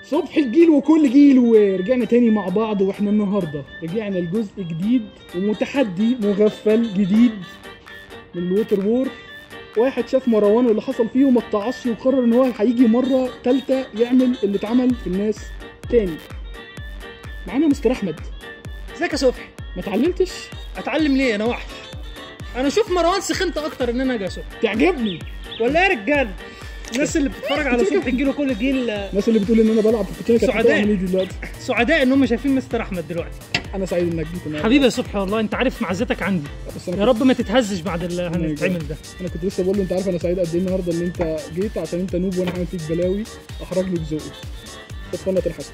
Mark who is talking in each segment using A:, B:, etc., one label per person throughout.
A: صبح الجيل وكل جيل ورجعنا تاني مع بعض واحنا النهارده رجعنا لجزء جديد ومتحدي مغفل جديد من الووتر وور واحد شاف مروان واللي حصل فيه وما اتعصش وقرر ان هو هيجي مره تالته يعمل اللي اتعمل في الناس تاني معانا مستر احمد
B: ازيك يا صبحي
A: ما اتعلمتش
B: اتعلم ليه انا وحش انا شوف مروان سخنت اكتر ان انا اجي يا صبحي
A: تعجبني
B: ولا يا رجال الناس اللي بتتفرج على صبحي الجيل وكل جيل آه،
A: الناس اللي بتقول ان انا بلعب في الكوتشينه كانت
B: سعداء.
A: هتقع من ايدي دلوقتي
B: سعداء ان هم شايفين مستر احمد دلوقتي
A: انا سعيد انك جيت النهارده
B: حبيبي يا صبحي والله انت عارف معزتك عندي
A: بس انا
B: يا رب ما تتهزش بعد اللي هنتعمل ده
A: انا كنت لسه بقول له انت عارف انا سعيد قد ايه النهارده ان انت جيت عشان انت نوب وانا هعمل فيك بلاوي احرج لي بذوقي بس فنة الحسد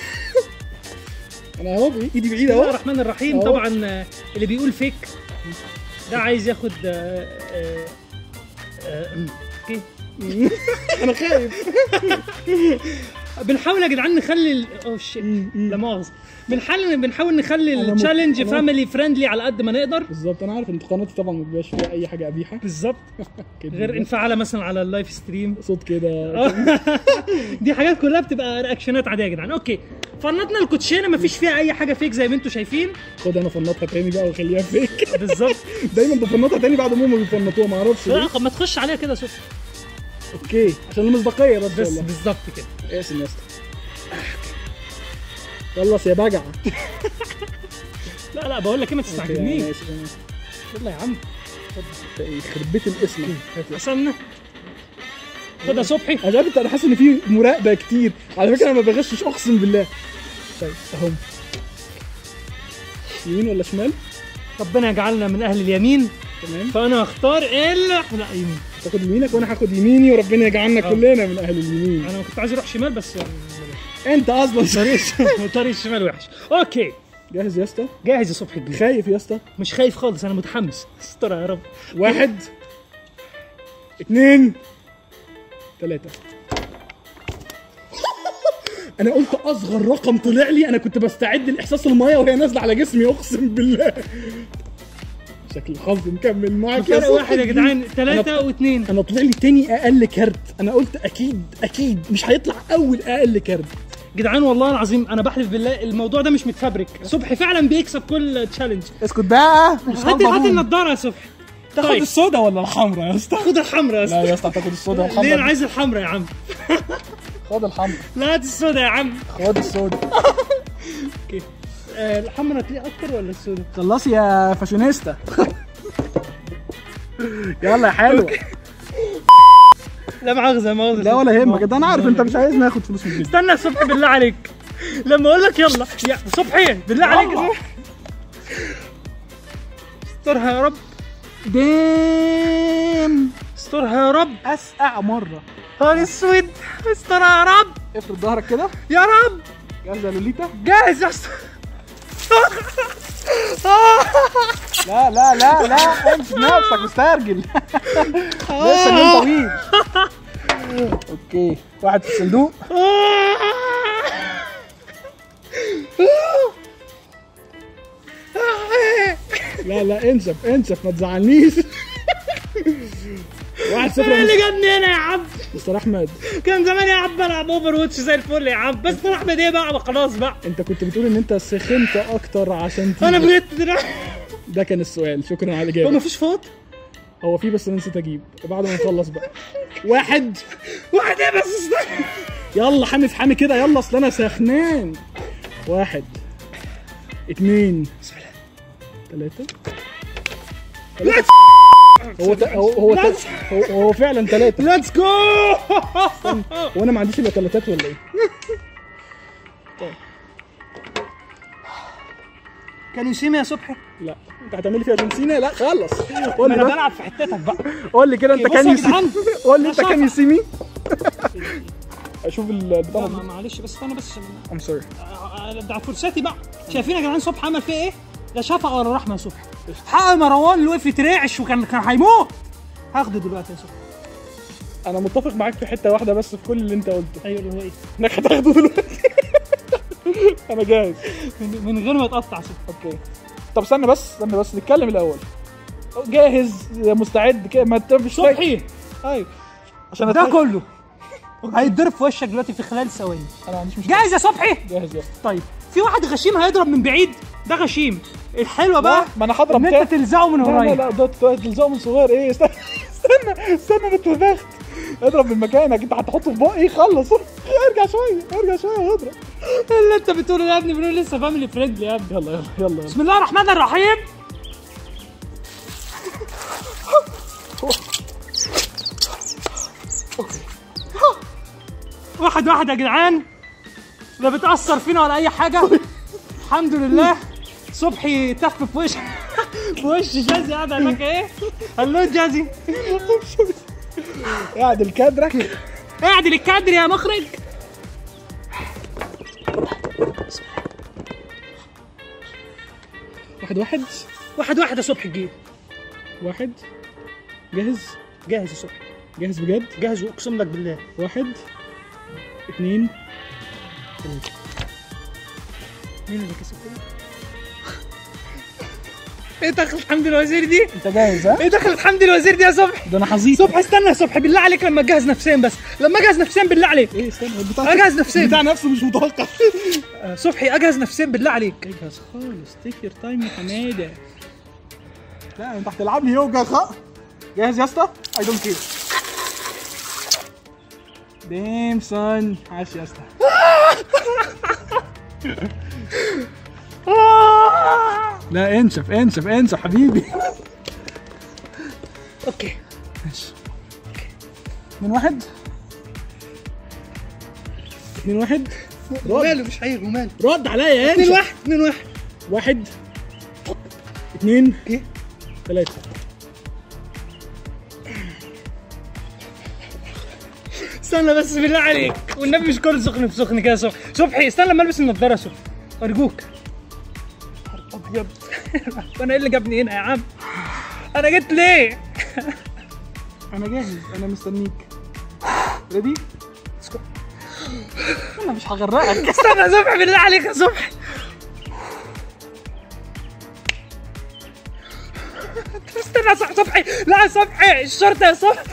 A: انا اهو ايدي
B: بسم
A: بعيده
B: الله
A: اهو
B: الرحمن الرحيم
A: أهو.
B: طبعا آه، اللي بيقول فيك ده عايز ياخد آه، آه، آه، أم، اوكي
A: انا خايف
B: بنحاول يا جدعان نخلي ال- اوه شيت لا مؤاخذه بنحاول بنحاول نخلي
A: أنا مت-
B: التشالنج
A: أنا-
B: فاميلي فريندلي على قد ما نقدر
A: بالظبط انا عارف ان قناتي طبعا ما بيبقاش فيها اي حاجه قبيحه
B: بالظبط
A: كده
B: غير انفعالة مثلا على اللايف ستريم
A: صوت كده
B: دي حاجات كلها بتبقى رياكشنات عاديه يا جدعان اوكي فنطنا الكوتشينه مفيش فيها اي حاجه فيك زي ما انتم شايفين
A: خد انا فنطها تاني بقى وخليها فيك
B: بالظبط
A: دايما بفنطها تاني بعد ما هم بيفنطوها ما اعرفش ليه
B: لا، ما تخش عليها كده شوف
A: اوكي عشان المصداقيه بس
B: بس
A: والله
B: بالظبط كده
A: اسم يا اسطى خلص يا بجع
B: لا لا بقول لك ايه ما
A: أوكي،
B: تستعجلنيش
A: أنا آسف، أنا آسف.
B: يلا يا عم
A: أنت إيه، يخرب بيت الاسم
B: حسنا خد يا صبحي
A: انا مش عارف انت انا حاسس ان في مراقبه كتير على فكره انا ما بغشش اقسم بالله طيب اهو يمين ولا شمال
B: ربنا يجعلنا من اهل اليمين
A: تمام
B: فانا هختار ال لا يمين
A: تاخد يمينك وانا هاخد يميني وربنا يجعلنا
B: آه.
A: كلنا من اهل اليمين
B: انا كنت عايز اروح شمال بس يعني
A: انت اصلا
B: طريق طريق الشمال وحش اوكي
A: جاهز يا اسطى
B: جاهز يا صبحي الجديد
A: خايف يا اسطى
B: مش خايف خالص انا متحمس استر يا رب
A: واحد اتنين تلاتة انا قلت اصغر رقم طلع لي انا كنت بستعد لاحساس المايه وهي نازله على جسمي اقسم بالله شكل الحظ مكمل معاك يا
B: فرق
A: صاحبي.
B: واحد يا جدعان ثلاثة
A: أنا-
B: واثنين
A: انا طلع لي تاني اقل كارت انا قلت اكيد اكيد مش هيطلع اول اقل كارت
B: جدعان والله العظيم انا بحلف بالله الموضوع ده مش متفبرك صبحي فعلا بيكسب كل تشالنج
A: اسكت بقى مش
B: هات هات النضاره يا صبحي
A: تاخد
B: طيب.
A: السودا ولا الحمراء يا اسطى
B: خد الحمراء يا
A: لا
B: اسطى
A: يا اسطى تاخد السودا
B: ليه انا
A: والحمراء
B: عايز الحمراء يا عم
A: خد الحمراء
B: لا هات السودا يا عم
A: خد السودا
B: اوكي آه الحمراء تليق اكتر ولا السودا
A: خلصي يا فاشونيستا يلا يا حلو
B: لا مؤاخذه مؤاخذه
A: لا ولا يهمك ده انا عارف انت مش عايزني اخد فلوس من البيت
B: استنى يا صبحي بالله عليك لما اقول لك يلا يا صبحي بالله عليك
A: يلا.
B: استرها يا رب
A: دام
B: استرها يا رب
A: اسقع مره
B: نهار اسود استرها يا رب
A: افرد ظهرك كده
B: يا رب
A: جاهزه يا لوليتا
B: جاهز يا اسطى
A: لا لا لا لا امسك نفسك مسترجل لسه اليوم طويل اوكي واحد في الصندوق لا لا انسف انسف ما تزعلنيش واحد صفر
B: ايه
A: يا
B: اللي جابني هنا يا عم
A: مستر احمد
B: كان زمان يا عم بلعب اوفر واتش زي الفل يا عم بس طلع احمد ايه بقى خلاص بقى
A: انت كنت بتقول ان انت سخنت اكتر عشان تيجي
B: انا بغيت دلوقتي
A: ده كان السؤال شكرا على
B: هو
A: الاجابه
B: مفيش فوت
A: هو في بس انا نسيت اجيب بعد ما نخلص بقى واحد
B: واحد ايه بس استنى
A: يلا حامي في حامي كده يلا اصل انا سخنان واحد اتنين تلاتة تلاتة. هو ت... هو هو, ت... هو هو فعلا تلاتة
B: ليتس جو
A: وانا ما عنديش الا تلاتات ولا ايه؟
B: كان يسيمي يا صبحي
A: لا انت هتعمل لي فيها جنسينا لا خلص قول
B: ما
A: لي
B: انا
A: بس
B: بلعب في حتتك بقى
A: قول لي كده انت
B: بص
A: كان
B: يا
A: يسي
B: جدعان.
A: قول لي انت
B: أنا
A: كان
B: شايفك.
A: يسيمي اشوف البتاع
B: لا،
A: ده.
B: ما- معلش بس استنى بس
A: I'm sorry
B: ده فرصتي بقى شايفين يا جدعان صبحي عمل فيه ايه؟ لا شفقه ولا رحمه يا صبحي حق مروان اللي وقف يترعش وكان كان هيموت هاخده دلوقتي يا صبحي
A: انا متفق معاك في حته واحده بس في كل اللي انت قلته
B: ايوه اللي هو ايه؟
A: انك هتاخده دلوقتي انا جاهز
B: من من غير ما يتقطع صبحي
A: اوكي طب استنى بس استنى بس نتكلم الاول جاهز مستعد كده ما انت مش
B: صبحي
A: ايوه عشان
B: ده
A: أتأكد-
B: كله هيتضرب في وشك دلوقتي في خلال ثواني
A: انا ما عنديش مشكله
B: جاهز يا صبحي
A: جاهز يلا
B: طيب في واحد غشيم هيضرب من بعيد ده غشيم الحلوه بقى
A: ما انا هضرب
B: ان
A: تاني.
B: انت تلزقه من
A: لا لا
B: قريب
A: لا ده ده تلزقه من صغير ايه استنى استنى استنى انا اتلبخت اضرب من مكانك انت هتحطه في بقي خلص ارجع شويه ارجع شويه واضرب
B: اللي انت بتقوله ده يا ابني بنقول لسه فاميلي فريندلي يا ابني
A: يلا يلا يلا يلا
B: بسم الله الرحمن الرحيم واحد واحد يا جدعان لا بتأثر فينا ولا أي حاجة الحمد لله صبحي تف في وش في وش جازي قاعد هناك ايه هلو جازي
A: قاعد الكادرك
B: اعدل الكادر يا مخرج
A: واحد واحد
B: واحد واحد يا صبحي الجيل
A: واحد جاهز
B: جاهز يا صبحي
A: جاهز بجد
B: جاهز واقسم لك بالله
A: واحد اثنين
B: مين اللي كسب كده؟ ايه دخلت حمدي الوزير دي؟
A: انت جاهز ها
B: ايه دخلت حمدي الوزير دي يا صبحي؟
A: ده انا حظيظ
B: صبحي استنى يا صبحي بالله عليك لما تجهز نفسيا بس لما اجهز نفسيا بالله عليك
A: ايه استنى البتاع
B: اجهز نفسيا
A: بتاع نفسه مش متوقع
B: آه، صبحي اجهز نفسيا بالله عليك
A: اجهز خالص تيك يور تايم يا حماده لا انت هتلعب لي يوجا خ جاهز يا اسطى اي دونت كير ديم سون عاش يا اسطى لا انشف انشف انشف حبيبي
B: اوكي
A: ماشي من واحد اتنين واحد رد
B: وماله مش هيجي وماله
A: رد عليا يا
B: اتنين
A: انشف
B: واحد اتنين واحد
A: واحد اتنين
B: اوكي
A: تلاتة
B: استنى بس بالله عليك والنبي مش كل سخن في سخن كده يا صبحي صبحي استنى لما البس النضاره يا صبحي ارجوك ابيض وانا ايه اللي جابني هنا يا عم انا جيت ليه
A: انا جاهز انا مستنيك ريدي انا مش هغرقك
B: استنى يا صبحي بالله عليك يا صبحي استنى يا صبحي صبحي لا يا صبحي الشرطة يا صبحي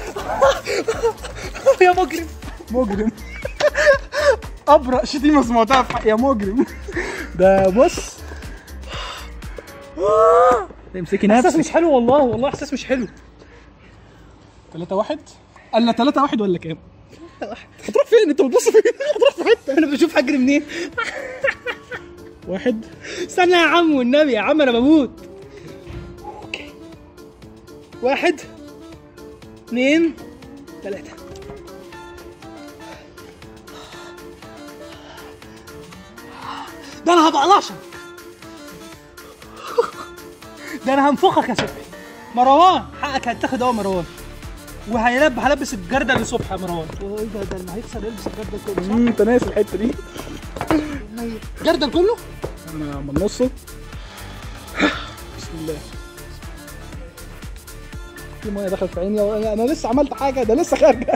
B: يا مجرم
A: مجرم ابرأ شتيمة سمعتها في حق يا مجرم ده بص امسكي
B: احساس
A: نفسك
B: مش حلو والله والله احساس مش حلو
A: 3 واحد الا 3 واحد ولا كام؟ هتروح فين انت بتبص فين؟ هتروح في حته
B: انا بشوف هجري منين
A: واحد
B: استنى يا عم والنبي يا عم انا بموت اوكي واحد اثنين ثلاثة ده انا هبقلشك ده انا هنفخك يا صبحي مروان حقك هتاخد اهو مروان وهيلب هلبس الجردل لصبحي يا مروان ايه ده ده اللي هيكسر يلبس الجردل كله صح؟
A: امم انت ناسي الحته دي
B: الجردل كله
A: انا من نصه بسم الله في ميه دخلت في عيني انا أنا لسه عملت حاجه ده لسه خارجه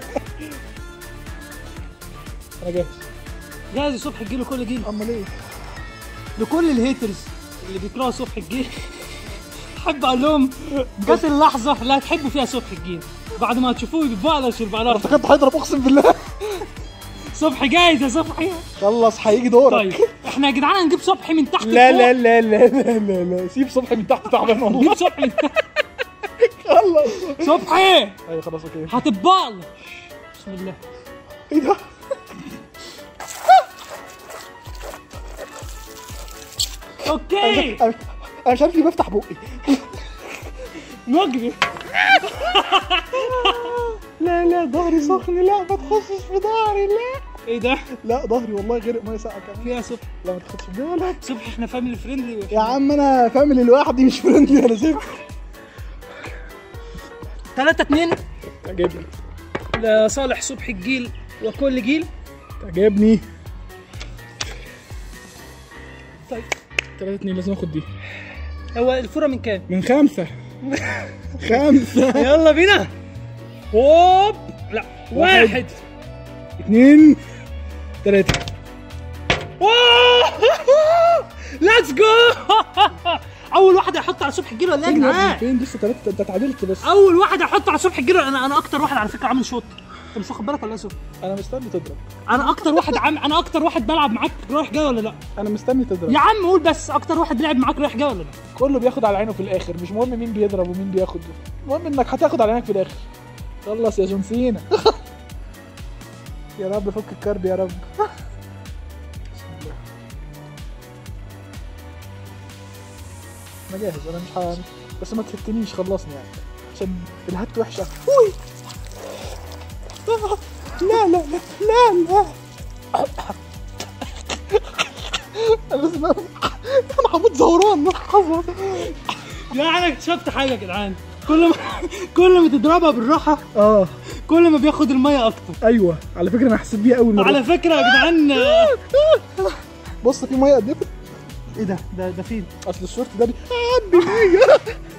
A: انا جاهز
B: جاهز صبحي تجيله كل جيل
A: امال ايه
B: لكل الهيترز اللي بيكرهوا صبحي الجيل احب اقول لهم جت اللحظه اللي هتحبوا فيها صبحي الجيل بعد ما تشوفوه بيبقلش البقلة
A: افتكرت هيضرب اقسم بالله
B: صبحي جاهز يا صبحي
A: خلص هيجي دورك
B: طيب احنا يا جدعان هنجيب صبحي من تحت
A: لا
B: لفوق.
A: لا لا لا لا لا لا سيب صبحي من تحت تعبان والله
B: نجيب صبحي من تحت
A: خلص
B: صبحي
A: ايوه خلاص اوكي
B: هتتبقلش بسم الله
A: ايه ده
B: اوكي
A: انا أنا مش عارف ليه بفتح بقي
B: مجرم
A: لا لا ظهري سخن لا ما تخشش في ظهري لا
B: ايه ده
A: لا ظهري والله غرق ميه ساقعه كمان
B: فيها صبحي
A: لا ما تاخدش بالك
B: صبحي احنا فاميلي فريندلي
A: يا عم انا فاميلي لوحدي مش فريندلي انا سيب
B: 3 2
A: تعجبني
B: لصالح صبحي الجيل وكل جيل
A: تعجبني
B: طيب
A: 3 2 لازم اخد دي
B: هو الفوره من كام؟
A: من خمسة خمسة
B: يلا بينا هوب لا
A: واحد.
B: واحد
A: اثنين ثلاثة
B: ليتس جو اول واحد هيحط على صبح الجيل ولا ايه يا
A: فين يا ابني؟
B: جدعان
A: فين لسه ثلاثة انت اتعادلت بس
B: اول واحد هيحط على صبح الجيل انا انا اكتر واحد على فكره عامل شوط انت مش واخد بالك ولا ايه يا سوف؟
A: انا مستني تضرب
B: انا اكتر واحد عم انا اكتر واحد بلعب معاك رايح جاي ولا لا؟
A: انا مستني تضرب
B: يا عم قول بس اكتر واحد لعب معاك رايح جاي ولا لا؟
A: كله بياخد على عينه في الاخر مش مهم مين بيضرب ومين بياخد المهم انك هتاخد على عينك في الاخر خلص يا جون سينا يا رب فك الكرب يا رب بسم الله. انا جاهز انا مش ه... بس ما تهتنيش خلصني يعني عشان الهت وحشه اوي آه، لا لا لا لا لا انا بس انا هموت زهران حظا
B: لا انا اكتشفت حاجه يا جدعان كل ما كل ما تضربها بالراحه
A: اه
B: كل ما بياخد الميه اكتر
A: ايوه على فكره انا حسيت بيها اول مره
B: على فكره يا جدعان آه،
A: بص في ميه قد ايه
B: ايه ده ده ده فين
A: اصل الشورت ده بي عندي ميه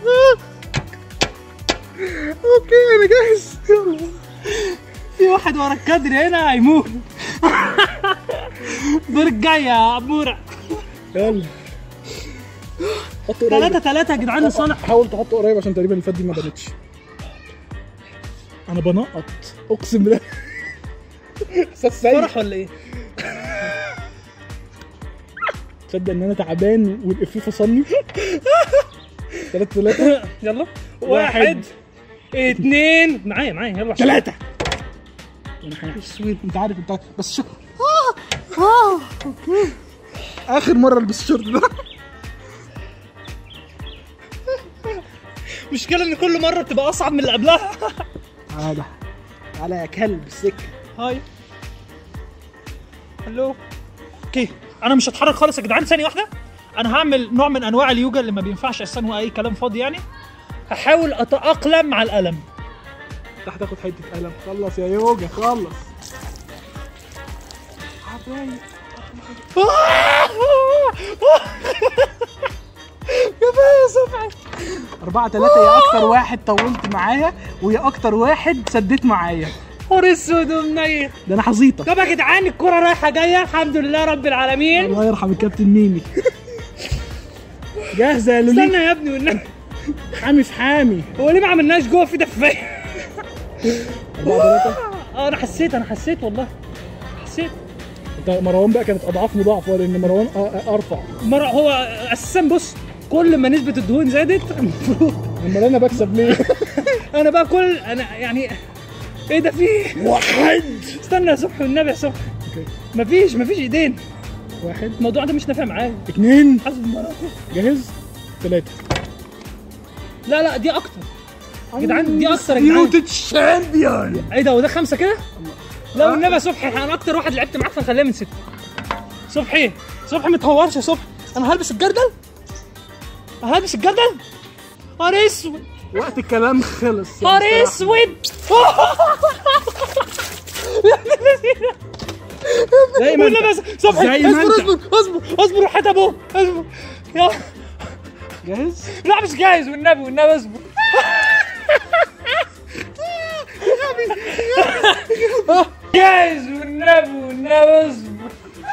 A: اوكي انا جاهز يلا
B: في واحد ورا الكادر هنا هيموت دور الجاي يا عموره
A: يلا حط قريب
B: ثلاثة ثلاثة يا جدعان لصالح
A: حاول تحطه قريب عشان تقريبا اللي فات دي ما بانتش انا بنقط اقسم بالله احساس سيء
B: فرح ولا ايه؟
A: تصدق ان انا تعبان والافيه فصلني ثلاثة ثلاثة
B: يلا
A: واحد.
B: واحد اثنين معايا معايا يلا عشان-
A: ثلاثة انا هنعيش
B: سويت
A: انت عارف انت بس شو اه اه اوكي اخر مرة البس الشورت ده
B: المشكلة ان كل مرة بتبقى اصعب من اللي قبلها
A: تعالى تعالى يا كلب السكة
B: هاي هلو اوكي انا مش هتحرك خالص يا جدعان ثانية واحدة انا هعمل نوع من انواع اليوجا اللي ما بينفعش اساسا هو اي كلام فاضي يعني هحاول اتأقلم مع الألم
A: تحت تاخد حتة قلم خلص يا يوجا خلص حبايب
B: كفاية يا صفحي
A: أربعة ثلاثة يا أكتر واحد طولت معايا ويا أكتر واحد سديت معايا
B: نهار اسود ومنيل
A: ده أنا حظيطة
B: طب يا جدعان الكرة رايحة جاية الحمد لله رب العالمين
A: الله يرحم الكابتن ميمي جاهزة يا لولي
B: استنى يا ابني والنبي
A: حامي في حامي
B: هو ليه ما عملناش جوه في دفاية
A: أربعة ثلاثة
B: اه انا حسيت انا حسيت والله حسيت
A: انت مروان بقى كانت أضعاف مضاعفة لأن مروان أ- أ- أرفع
B: مرة هو اساسا بص كل ما نسبة الدهون زادت المفروض
A: أما أنا بكسب ليه؟
B: انا بقى كل انا يعني ايه ده فيه
A: واحد
B: استنى يا صبحي والنبي يا صبحي
A: أوكي
B: مفيش مفيش ايدين
A: واحد
B: الموضوع ده مش نافع معايا
A: اثنين
B: حسب مراتي
A: جاهز ثلاثة
B: لا لا دي اكتر يا جدعان دي اكتر يا جدعان
A: يوتد شامبيون
B: ايه ده هو ده خمسة كده؟ لا والنبي يا صبحي انا اكتر واحد لعبت معاك فنخليها من ستة صبحي صبحي ما تهورش يا صبحي انا هلبس الجردل أنا هلبس الجردل نهار اسود
A: وقت الكلام خلص يا
B: نهار
A: مستر
B: اسود يا ابن اللذينة.
A: زي ما
B: والنبي
A: انت.
B: يا صبحي
A: زي ما
B: اصبر
A: انت.
B: اصبر اصبر اصبر وحياة ابوك اصبر يا
A: جاهز
B: لا مش جاهز والنبي والنبي اصبر جاهز والنبي والنبي اصبر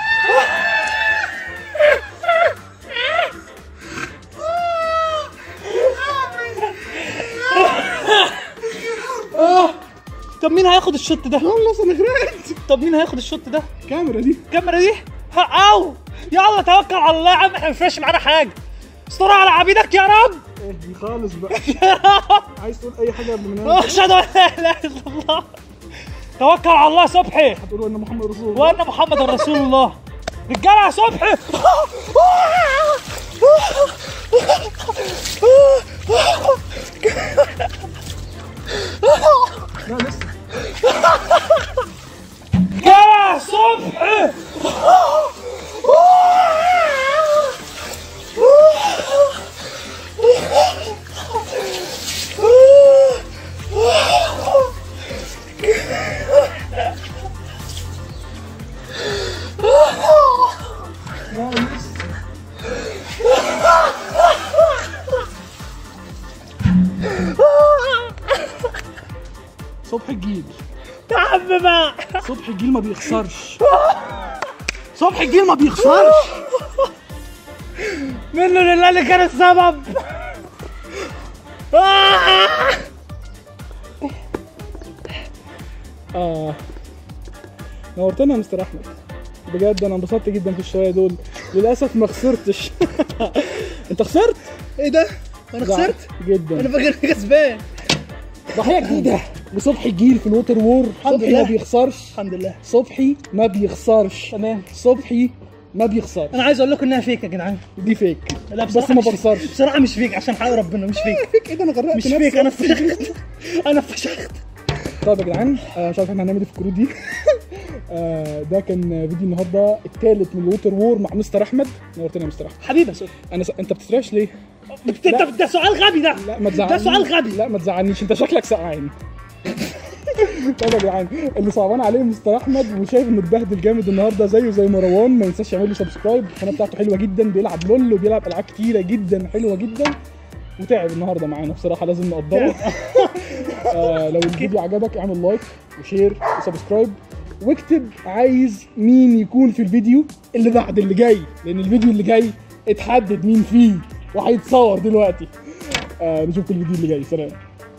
B: طب مين هياخد الشوت ده؟
A: خلص انا غرقت
B: طب مين هياخد الشوت ده؟
A: الكاميرا دي
B: الكاميرا دي ها- او يلا توكل على الله يا عم احنا مفيش معانا حاجه استر على عبيدك يا رب
A: اهدي خالص بقى
B: يا رب
A: عايز تقول اي حاجه قبل ما ننام
B: اشهد ان لا اله الا الله توكل على الله يا صبحي
A: هتقولوا ان محمد رسول الله
B: وان محمد رسول الله رجاله يا صبحي
A: لا لسه
B: يا صبحي
A: لا لسه صبح الجيل
B: يا عم بقى
A: صبح الجيل ما بيخسرش صبح الجيل ما بيخسرش
B: منه لله اللي كان السبب آه!
A: اه نورتنا يا مستر احمد بجد انا انبسطت جدا في الشويه دول للاسف ما خسرتش انت خسرت
B: ايه ده؟ انا
A: زعلت
B: خسرت؟
A: جدا
B: انا فاكر كسبان
A: ضحيه جديده وصبحي جيل في الووتر وور صبحي
B: لله.
A: ما بيخسرش
B: الحمد لله
A: صبحي ما بيخسرش
B: تمام
A: صبحي ما بيخسرش
B: انا عايز اقول لكم انها فيك يا جدعان
A: دي فيك
B: لا
A: بس
B: بصراحة
A: ما
B: مش-
A: بخسرش
B: بصراحه مش فيك عشان حق ربنا مش فيك
A: فيك ايه ده انا غرقت
B: مش
A: نفسي.
B: فيك انا فشخت انا فشخت
A: طيب يا جدعان آه، مش عارف احنا هنعمل ايه في الكروت دي آه، ده كان فيديو النهارده الثالث من الووتر وور مع مستر احمد نورتنا يا مستر احمد
B: حبيبي يا سوري
A: انا س... انت بتستريش ليه؟
B: انت
A: لا.
B: ده سؤال غبي ده
A: لا ما
B: ده
A: تزعلنيش
B: سؤال غبي
A: لا ما تزعلنيش انت شكلك سقعان طيب يا جدعان اللي صعبان عليه مستر احمد وشايف انه اتبهدل جامد النهارده زيه زي مروان ما ينساش يعمل له سبسكرايب القناه بتاعته حلوه جدا بيلعب لول وبيلعب العاب كتيره جدا حلوه جدا وتعب النهارده معانا بصراحه لازم نقدره آه لو الفيديو عجبك اعمل لايك وشير وسبسكرايب واكتب عايز مين يكون في الفيديو اللي بعد اللي جاي لان الفيديو اللي جاي اتحدد مين فيه وهيتصور دلوقتي آه نشوفكم الفيديو اللي جاي سلام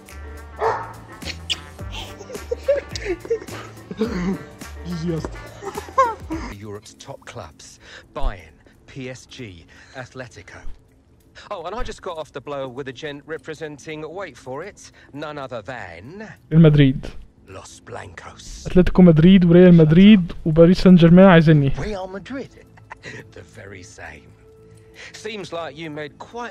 A: جي يا اسطى
C: Europe's top clubs Bayern, PSG, Atletico. Oh, and I just got off the blower with a gent representing, wait for it, none other than
A: المدريد
C: Los Blancos.
A: اتلتيكو مدريد وريال مدريد وباريس سان جيرمان عايزيني
C: Real Madrid. the very same. Seems like you made quite